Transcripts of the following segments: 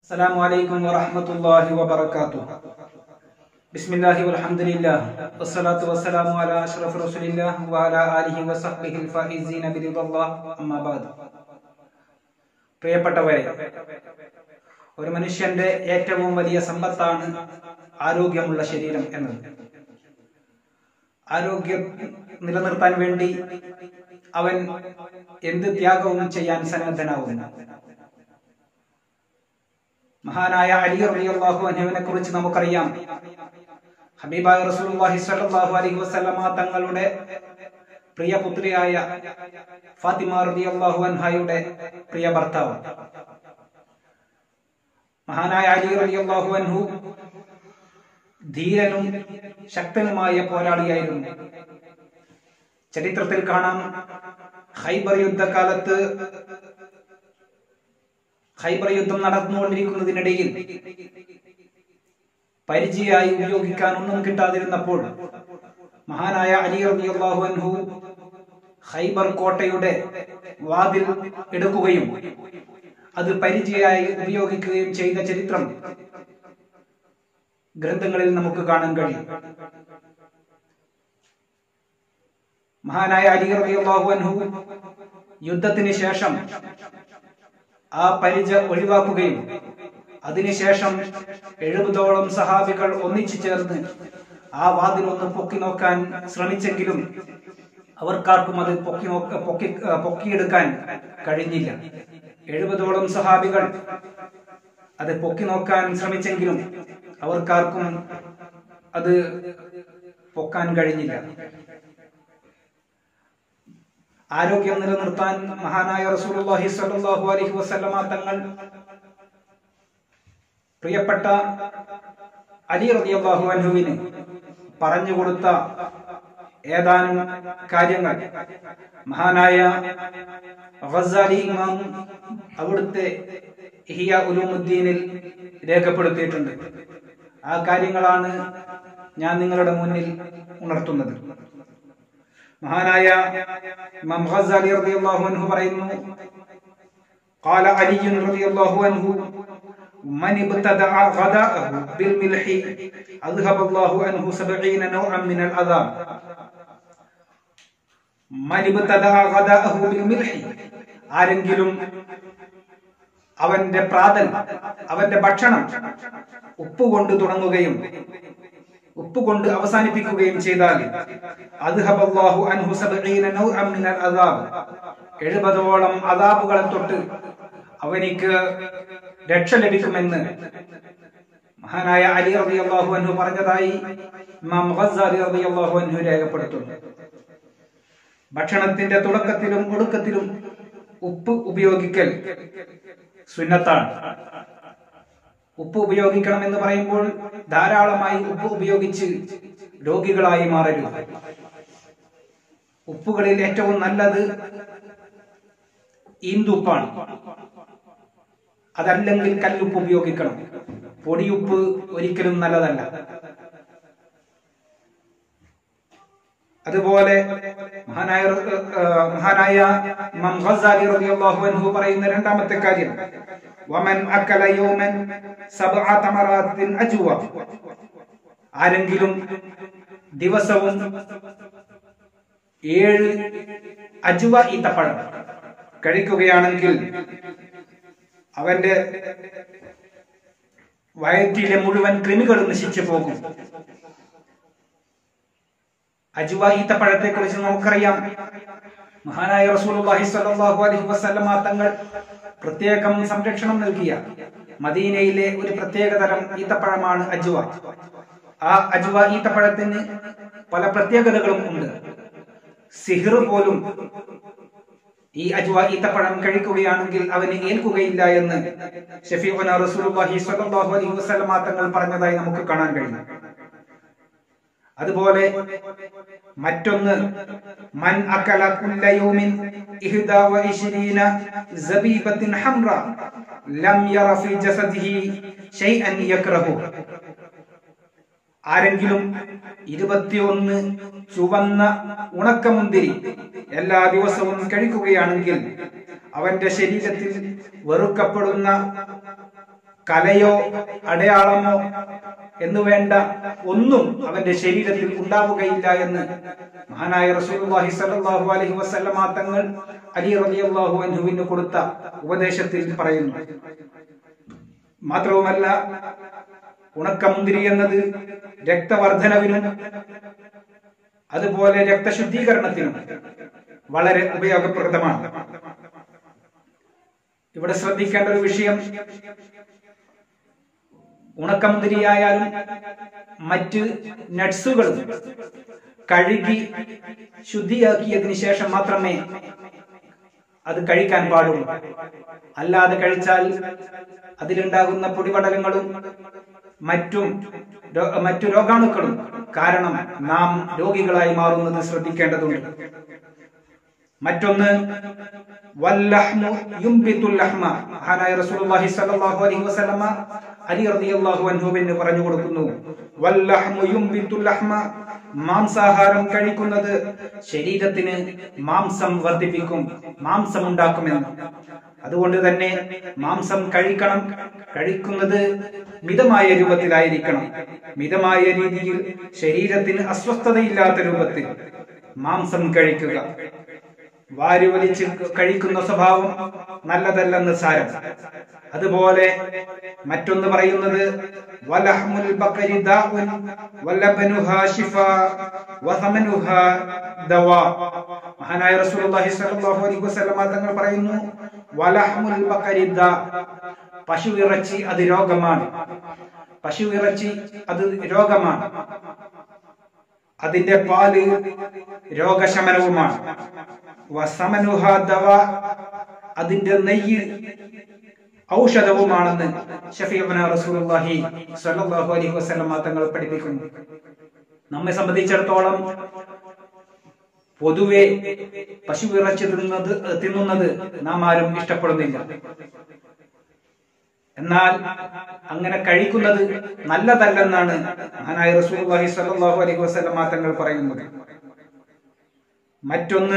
السلام عليكم ورحمة الله وبركاته بسم الله والحمد لله والصلاة والسلام على أشرف رسول الله وعلى آله وصحبه الفائزين برضا الله أما بعد പ്രിയപ്പെട്ടവരെ ഒരു മനുഷ്യന്റെ ഏറ്റവും വലിയ സമ്പത്താണ് ആരോഗ്യമുള്ള ശരീരം എന്നത് ആരോഗ്യം നിലനിർത്താൻ വേണ്ടി അവൻ എന്ത് ത്യാഗവും ചെയ്യാൻ സന്നദ്ധനാവുന്നു മഹാനായ അലി റളിയല്ലാഹു അൻഹുവിനെ കുറിച്ച് നമുക്കറിയാം ഹബീബായ റസൂലുള്ളാഹി സ്വല്ലല്ലാഹു അലൈഹി വസല്ലമ തങ്ങളുടെ പ്രിയ പുത്രിയായ ഫാത്തിമ റളിയല്ലാഹു അൻഹയുടെ പ്രിയ ഭർത്താവ് മഹാനായ അലി റളിയല്ലാഹു അൻഹു ധീരനും ശക്തനുമായ പോരാളിയായിരുന്നു ചരിത്രത്തിൽ കാണാം ഹൈബർ യുദ്ധകാലത്ത് ഖൈബർ യുദ്ധം നടന്നുകൊണ്ടിരിക്കുന്നതിനിടയിൽ പരിചയായി ഉപയോഗിക്കാൻ ഒന്നും കിട്ടാതിരുന്നപ്പോൾ മഹാനായ അലി റളിയല്ലാഹു അൻഹു ഖൈബർ കോട്ടയുടെ വാതിൽ എടുക്കുകയും അത് പരിചയായി ഉപയോഗിക്കുകയും ചെയ്ത ചരിത്രം ഗ്രന്ഥങ്ങളിൽ നമുക്ക് കാണാൻ കഴിയും മഹാനായ അലി റളിയല്ലാഹു അൻഹു യുദ്ധത്തിന് ശേഷം ആ പരിച ഒഴിവാക്കുകയും അതിനുശേഷം എഴുപതോളം സഹാബികൾ ഒന്നിച്ചു ചേർന്ന് ആ വാതിൽ ഒന്ന് പൊക്കി നോക്കാൻ ശ്രമിച്ചെങ്കിലും അവർക്കാർക്കും അത് പൊക്കി നോക്ക പൊക്കി പൊക്കിയെടുക്കാൻ കഴിഞ്ഞില്ല എഴുപതോളം സഹാബികൾ അത് പൊക്കി നോക്കാൻ ശ്രമിച്ചെങ്കിലും അവർക്കാർക്കും അത് പൊക്കാൻ കഴിഞ്ഞില്ല ആരോഗ്യം നിലനിർത്താൻ മഹാനായ റസൂലുള്ളാഹി സ്വല്ലല്ലാഹു അലൈഹി വസല്ലമ തങ്ങൾ പ്രിയപ്പെട്ട അലി റളിയല്ലാഹു അൻഹുവിന് പറഞ്ഞു കൊടുത്ത ഏതാനും കാര്യങ്ങൾ മഹാനായ ഗസാലി ഇമാം അവിടുത്തെ ഇഹിയ ഉലൂമുദ്ദീനിൽ രേഖപ്പെടുത്തിയിട്ടുണ്ട് ആ കാര്യങ്ങളാണ് ഞാൻ നിങ്ങളുടെ മുന്നിൽ ഉണർത്തുന്നത് മഹാനായ ഇമാം ഖസാലി റളിയല്ലാഹു അൻഹു പറയുന്നു قال علي رضي الله عنه من ابتدع غداءه بالملح أذهب الله عنه سبعين نوعا من العذاب من ابتدع غداءه بالملح ആരെങ്കിലും അവന്റെ പ്രാതൽ അവന്റെ ഭക്ഷണം ഉപ്പ് കൊണ്ട് തുടങ്ങുകയും ഉപ്പ് കൊണ്ട് അവസാനിപ്പിക്കുകയും ചെയ്താൽ എഴുപതോളം അതാബുകളെ തൊട്ട് അവനിക്ക് രക്ഷ ലഭിക്കുമെന്ന് മഹാനായ അലി റബി അള്ളാഹു അൻഹു പറഞ്ഞതായി ഇമാം ഖസാലി റബി അള്ളാഹു അൻഹു രേഖപ്പെടുത്തുന്നു ഭക്ഷണത്തിന്റെ തുടക്കത്തിലും ഒടുക്കത്തിലും ഉപ്പ് ഉപയോഗിക്കൽ സുന്നത്താണ് ഉപ്പ് ഉപയോഗിക്കണം എന്ന് പറയുമ്പോൾ ധാരാളമായി ഉപ്പ് ഉപയോഗിച്ച് രോഗികളായി മാറരുത് ഉപ്പുകളിൽ ഏറ്റവും നല്ലത് ഈന്തുപ്പാണ് അതല്ലെങ്കിൽ കല്ലുപ്പ് ഉപയോഗിക്കണം പൊടിയുപ്പ് ഒരിക്കലും നല്ലതല്ല അതുപോലെ മഹാനായ മഹാനായ ഇമാം ഖസാലി റളിയല്ലാഹു അൻഹു പറയുന്ന രണ്ടാമത്തെ കാര്യം വമൻ അക്കല യൗമൻ സബ്അ തമറാത്തിൻ അജ്വ ആരെങ്കിലും ദിവസവും ഏഴ് അജ്വ ഈത്തപ്പഴം കഴിക്കുകയാണെങ്കിൽ അവന്റെ വയറ്റിലെ മുഴുവൻ കൃമികളും നശിച്ചു പോകും അജുവ ഈത്തപ്പഴത്തെ കുറിച്ച് നമുക്കറിയാം മഹാനായ റസൂലുള്ളാഹി സ്വല്ലല്ലാഹു അലൈഹി വസല്ലമ തങ്ങൾ പ്രത്യേകം സംരക്ഷണം നൽകിയ മദീനയിലെ ഒരു പ്രത്യേകതരം ഈത്തപ്പഴമാണ് അജുവ ആ അജുവ ഈത്തപ്പഴത്തിന് പല പ്രത്യേകതകളും ഉണ്ട് സിഹിർ പോലും ഈ അജ്വ ഈത്തപ്പഴം കഴിക്കുകയാണെങ്കിൽ അവന് ഏൽക്കുകയില്ല എന്ന് ഷഫീഖുന റസൂലുള്ളാഹി സ്വല്ലല്ലാഹു അലൈഹി വസല്ലമ തങ്ങൾ പറഞ്ഞതായി നമുക്ക് കാണാൻ കഴിയും അതുപോലെ മറ്റൊന്ന് മൻ അകല കുല്ല യൗമിൻ ഇഹ്ദാ വഇശ്രീന സബീബത്തിൻ ഹംറ ലം യറ ഫീ ജസദിഹി ഷൈഅൻ യക്റഹു ആരെങ്കിലും ഇരുപത്തിയൊന്ന് ചുവന്ന ഉണക്കമുന്തിരി എല്ലാ ദിവസവും കഴിക്കുകയാണെങ്കിൽ അവന്റെ ശരീരത്തിൽ വെറുക്കപ്പെടുന്ന കലയോ അടയാളമോ എന്ന് വേണ്ട ഒന്നും അവന്റെ ശരീരത്തിൽ ഉണ്ടാവുകയില്ല എന്ന് മഹാനായ റസൂലുള്ളാഹി സ്വല്ലല്ലാഹു അലൈഹി വസല്ലമ തങ്ങൾ അലി റളിയല്ലാഹു അൻഹുവിന് കൊടുത്ത ഉപദേശത്തിൽ പറയുന്നു മാത്രവുമല്ല ഉണക്കമുന്തിരി എന്നത് രക്തവർദ്ധനവിനും അതുപോലെ രക്തശുദ്ധീകരണത്തിനും വളരെ ഉപയോഗപ്രദമാണ് ഇവിടെ ശ്രദ്ധിക്കേണ്ട ഒരു വിഷയം ഉണക്കമുന്തിരിയായാലും മറ്റ് നട്സുകളും കഴുകി ശുദ്ധിയാക്കിയതിനു ശേഷം മാത്രമേ അത് കഴിക്കാൻ പാടുള്ളൂ അല്ലാതെ കഴിച്ചാൽ അതിലുണ്ടാകുന്ന പൊടിപടലങ്ങളും മറ്റും രോ- മറ്റു രോഗാണുക്കളും കാരണം നാം രോഗികളായി മാറുന്നത് ശ്രദ്ധിക്കേണ്ടതുണ്ട് മറ്റൊന്ന് വല്ലഹ്മു യുംബിത്തുൽ ലഹ്മ മഹാനായ റസൂലുള്ളാഹി സ്വല്ലല്ലാഹു അലൈഹി വസല്ലമ അലി റളിയല്ലാഹു അൻഹുവിന് പറഞ്ഞു കൊടുക്കുന്നു വല്ലഹ്മു യുംബിത്തുൽ ലഹ്മ മാംസാഹാരം കഴിക്കുന്നത് ശരീരത്തിന് മാംസം വർദ്ധിപ്പിക്കും മാംസം ഉണ്ടാക്കുമെന്ന് അതുകൊണ്ട് തന്നെ മാംസം കഴിക്കണം കഴിക്കുന്നത് മിതമായ രൂപത്തിലായിരിക്കണം മിതമായ രീതിയിൽ ശരീരത്തിന് അസ്വസ്ഥതയില്ലാത്ത രൂപത്തിൽ മാംസം കഴിക്കുക വാരി വലിച്ച് കഴിക്കുന്ന സ്വഭാവം നല്ലതല്ലെന്ന് സാരം അതുപോലെ മറ്റൊന്ന് പറയുന്നത് വലഹ്മുൽ ബഖരി ദാഉൻ വലബനുഹാ ശിഫാ വസമനുഹാ ദവാ മഹാനായ റസൂലുള്ളാഹി സ്വല്ലല്ലാഹു അലൈഹി വസല്ലമ തങ്ങൾ പറയുന്നു വലഹ്മുൽ ബഖരി ദാ പശു ഇറച്ചി അത് രോഗമാണ് പശു ഇറച്ചി അത് രോഗമാണ് അതിന്റെ പാല് രോഗശമനവുമാണ് വസമനുഹ ദവ അതിന്റെ നെയ്യ് ഔഷധവുമാണെന്ന് ഷഫീഖുന റസൂലുള്ളാഹി സ്വല്ലല്ലാഹു അലൈഹി വസല്ലം തങ്ങൾ പഠിപ്പിക്കുന്നു നമ്മെ സംബന്ധിച്ചിടത്തോളം പൊതുവെ പശു ഇറച്ചി തിന്നുന്നത് തിന്നുന്നത് നാം ആരും ഇഷ്ടപ്പെടുന്നില്ല എന്നാൽ അങ്ങനെ കഴിക്കുന്നത് നല്ലതല്ലെന്നാണ് മഹാനായ റസൂലുള്ളാഹി സ്വല്ലല്ലാഹു അലൈഹി വസല്ലം തങ്ങൾ പറയുന്നത് മറ്റൊന്ന്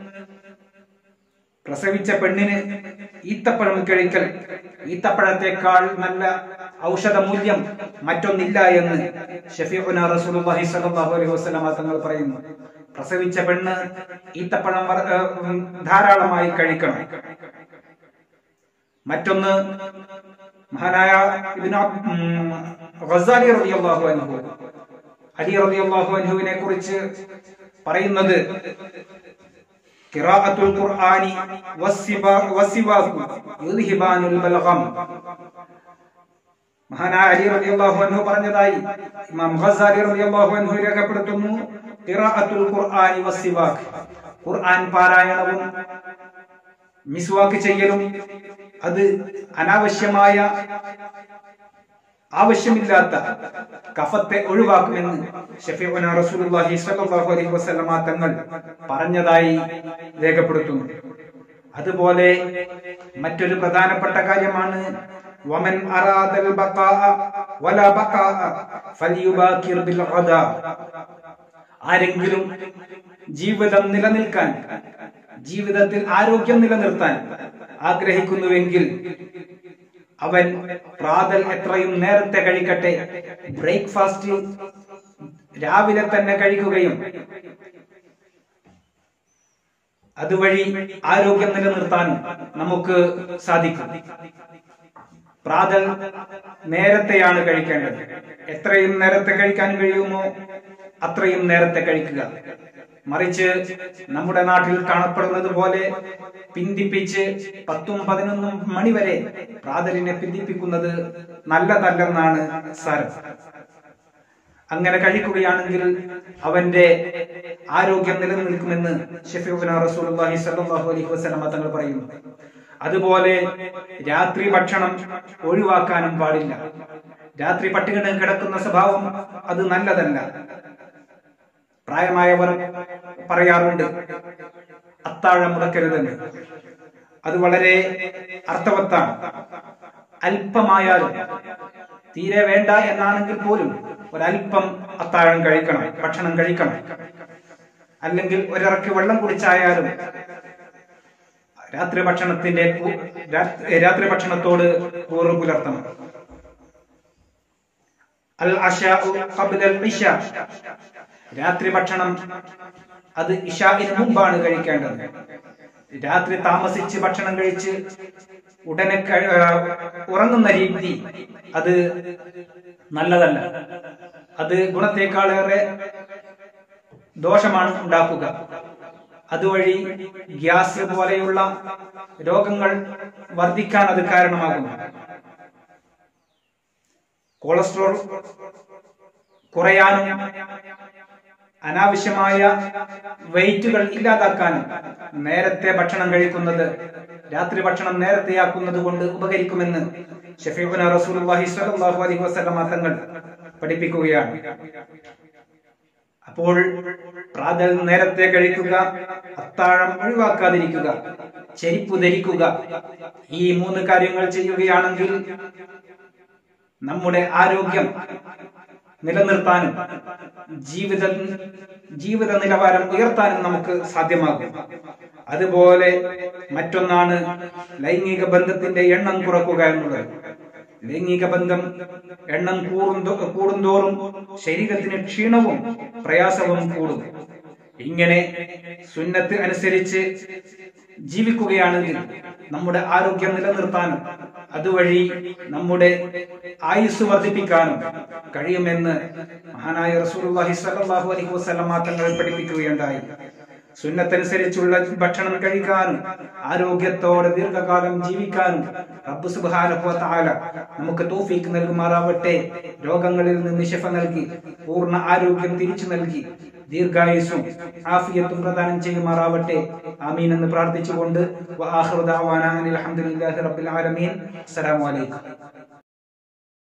പ്രസവിച്ച പെണ്ണിന് ഈത്തപ്പഴം കഴിക്കൽ ഈത്തപ്പഴത്തെക്കാൾ നല്ല ഔഷധ മൂല്യം മറ്റൊന്നില്ല എന്ന് ഷഫീഖുന റസൂലുള്ളാഹി സ്വല്ലല്ലാഹു അലൈഹി വസല്ലം തങ്ങൾ പറയുന്നു പ്രസവിച്ച പെണ്ണ് ഈത്തപ്പഴം വർ- ഏഹ് ഉം ധാരാളമായി കഴിക്കണം മറ്റൊന്ന് മഹാനായ ഇബ്നു അബ്- ഉം, ഗസാലി റളിയല്ലാഹു അൻഹു അലി റളിയല്ലാഹു അൻഹുവിനെ കുറിച്ച് പറയുന്നത് ഖിറാഅത്തുൽ ഖുർആനി വസ്സിബാ- വസ്സിവാഖു യുദ്ഹിബാനുൽ ബൽഗം മഹാനായ അലി റളിയല്ലാഹു അൻഹു പറഞ്ഞതായി ഇമാം ഗസാലി റളിയല്ലാഹു അൻഹു രേഖപ്പെടുത്തുന്നു ഖിറാഅത്തുൽ ഖുർആനി വസ്സിവാഖ് ഖുർആൻ പാരായണവും മിസ്വാക്ക് ചെയ്യലും അത് അനാവശ്യമായ ആവശ്യമില്ലാത്ത കഫത്തെ ഒഴിവാക്കുമെന്ന് ഷഫീഖുന റസൂലുള്ളാഹി സ്വല്ലല്ലാഹു അലൈഹി വസല്ലമ തങ്ങൾ പറഞ്ഞതായി രേഖപ്പെടുത്തുന്നു അതുപോലെ മറ്റൊരു പ്രധാനപ്പെട്ട കാര്യമാണ് വമൻ അറാദൽ ബഖാഅ വലാ ബഖാഅ ഫൽയുബാകിർ ബിൽ ഗദാ ആരെങ്കിലും ജീവിതം നിലനിൽക്കാൻ ജീവിതത്തിൽ ആരോഗ്യം നിലനിർത്താൻ ആഗ്രഹിക്കുന്നുവെങ്കിൽ അവൻ പ്രാതൽ എത്രയും നേരത്തെ കഴിക്കട്ടെ ബ്രേക്ക്ഫാസ്റ്റ് രാവിലെ തന്നെ കഴിക്കുകയും അതുവഴി ആരോഗ്യം നിലനിർത്താൻ നമുക്ക് സാധിക്കും പ്രാതൽ നേരത്തെയാണ് കഴിക്കേണ്ടത് എത്രയും നേരത്തെ കഴിക്കാൻ കഴിയുമോ അത്രയും നേരത്തെ കഴിക്കുക മറിച്ച് നമ്മുടെ നാട്ടിൽ കാണപ്പെടുന്നത് പോലെ പിന്തിപ്പിച്ച് പത്തും പതിനൊന്നും മണി വരെ പ്രാതലിനെ പിന്തിപ്പിക്കുന്നത് നല്ലതല്ലെന്നാണ് സാരം അങ്ങനെ കഴിക്കുകയാണെങ്കിൽ അവന്റെ ആരോഗ്യം നിലനിൽക്കുമെന്ന് ഷഫീഖുന റസൂലുള്ളാഹി സ്വല്ലല്ലാഹു അലൈഹി വസല്ലം തങ്ങൾ പറയുന്നു അതുപോലെ രാത്രി ഭക്ഷണം ഒഴിവാക്കാനും പാടില്ല രാത്രി പട്ടികട കിടക്കുന്ന സ്വഭാവം അത് നല്ലതല്ല പ്രായമായവർ പറയാറുണ്ട് അത്താഴം മുടക്കരുതെന്ന് അത് വളരെ അർത്ഥവത്താണ് അല്പമായാലും തീരെ വേണ്ട എന്നാണെങ്കിൽ പോലും ഒരല്പം അത്താഴം കഴിക്കണം ഭക്ഷണം കഴിക്കണം അല്ലെങ്കിൽ ഒരിറക്ക് വെള്ളം കുടിച്ചായാലും രാത്രി ഭക്ഷണത്തിന്റെ കു- രാ- രാത്രി ഭക്ഷണത്തോട് കൂറ് പുലർത്തണം അൽ അശാഉ ഖബ്ല അൽ ഇശാ രാത്രി ഭക്ഷണം അത് ഇഷാഇന് മുമ്പാണ് കഴിക്കേണ്ടത് രാത്രി താമസിച്ച് ഭക്ഷണം കഴിച്ച് ഉടനെ കഴി- ആ, ഉറങ്ങുന്ന രീതി അത് നല്ലതല്ല അത് ഗുണത്തെക്കാളേറെ ദോഷമാണ് ഉണ്ടാക്കുക അതുവഴി ഗ്യാസ് പോലെയുള്ള രോഗങ്ങൾ വർദ്ധിക്കാൻ അത് കാരണമാകുന്നു കൊളസ്ട്രോൾ കുറയാനും അനാവശ്യമായ വെയിറ്റുകൾ ഇല്ലാതാക്കാനും നേരത്തെ ഭക്ഷണം കഴിക്കുന്നത് രാത്രി ഭക്ഷണം നേരത്തെയാക്കുന്നത് കൊണ്ട് ഉപകരിക്കുമെന്ന് ഷഫീഖുന റസൂലുള്ളാഹി സ്വല്ലല്ലാഹു അലൈഹി വസല്ലമ തങ്ങൾ പഠിപ്പിക്കുകയാണ് അപ്പോൾ പ്രാതൽ നേരത്തെ കഴിക്കുക അത്താഴം ഒഴിവാക്കാതിരിക്കുക ചെരിപ്പ് ധരിക്കുക ഈ മൂന്ന് കാര്യങ്ങൾ ചെയ്യുകയാണെങ്കിൽ നമ്മുടെ ആരോഗ്യം നിലനിർത്താനും ജീവിത ജീവിത നിലവാരം ഉയർത്താനും നമുക്ക് സാധ്യമാകും അതുപോലെ മറ്റൊന്നാണ് ലൈംഗിക ബന്ധത്തിന്റെ എണ്ണം കുറക്കുക എന്നുള്ളത് ലൈംഗിക ബന്ധം എണ്ണം കൂടുന്തോ കൂടുന്തോറും ശരീരത്തിന് ക്ഷീണവും പ്രയാസവും കൂടും ഇങ്ങനെ സുന്നത്ത് അനുസരിച്ച് ജീവിക്കുകയാണെങ്കിൽ നമ്മുടെ ആരോഗ്യം നിലനിർത്താനും അതുവഴി നമ്മുടെ ആയുസ് വർദ്ധിപ്പിക്കാനും കഴിയുമെന്ന് മഹാനായ റസൂലുള്ളാഹി സ്വല്ലല്ലാഹു അലൈഹി വസല്ലമ തങ്ങൾ പഠിപ്പിക്കുകയുണ്ടായി സുന്നത്തനുസരിച്ചുള്ള ഭക്ഷണം കഴിക്കാനും ആരോഗ്യത്തോടെ ദീർഘകാലം ജീവിക്കാനും റബ്ബ് സുബ്ഹാനഹു വ തആല നമുക്ക് തൗഫീക്ക് നൽകുമാറാവട്ടെ രോഗങ്ങളിൽ നിന്ന് ശിഫ നൽകി പൂർണ്ണ ആരോഗ്യം തിരിച്ചു നൽകി ദീർഘായുസും ആഫിയത്തും പ്രദാനം ചെയ്യുമാറാവട്ടെ ആമീൻ എന്ന് പ്രാർത്ഥിച്ചുകൊണ്ട് വ ആഖിറു ദഅവാന അനിൽ ഹംദുലില്ലാഹി റബ്ബിൽ ആലമീൻ അസ്സലാമു അലൈക്കും